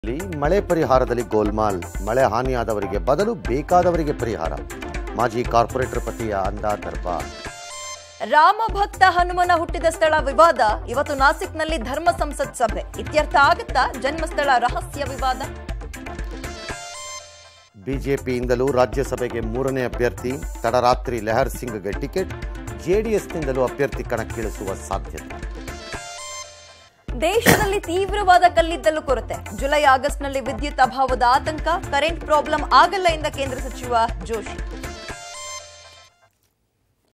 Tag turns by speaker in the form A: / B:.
A: ಇಲ್ಲಿ ಮಳೆ ಪರಿಹಾರದಲ್ಲಿ ಗೋಲ್ಮಾಲ್ ಮಳೆ ಹಾನಿಯಾದವರಿಗೆ ಬದಲು ಬೇಕಾದವರಿಗೆ ಪರಿಹಾರ ಮಾಜಿ ಕಾರ್ಪೊರೇಟರ್ ಪತಿಯ ಅಂದ ದರ್ಬಾರ್
B: ರಾಮ ಭಕ್ತ ಹನುಮನ ಹುಟ್ಟಿದ ಸ್ಥಳ ವಿವಾದ ಇವತ್ತು ನಾಸಿಕ್ನಲ್ಲಿ ಧರ್ಮ ಸಂಸತ್ ಸಭೆ ಇತ್ಯರ್ಥ ಆಗುತ್ತಾ ಜನ್ಮಸ್ಥಳ ರಹಸ್ಯ ವಿವಾದ
A: ಬಿಜೆಪಿಯಿಂದಲೂ ರಾಜ್ಯಸಭೆಗೆ ಮೂರನೇ ಅಭ್ಯರ್ಥಿ ತಡರಾತ್ರಿ ಲೆಹರ್ ಸಿಂಗ್ಗೆ ಟಿಕೆಟ್ ಜೆಡಿಎಸ್ನಿಂದಲೂ ಅಭ್ಯರ್ಥಿ ಕಣಕ್ಕಿಳಿಸುವ ಸಾಧ್ಯತೆ
B: ದೇಶದಲ್ಲಿ ತೀವ್ರವಾದ ಕಲ್ಲಿದ್ದಲು ಕೊರತೆ ಜುಲೈ ಆಗಸ್ಟ್ನಲ್ಲಿ ವಿದ್ಯುತ್ ಅಭಾವದ ಆತಂಕ ಕರೆಂಟ್ ಪ್ರಾಬ್ಲಮ್ ಆಗಲ್ಲ ಎಂದ ಕೇಂದ್ರ ಸಚಿವ ಜೋಶಿ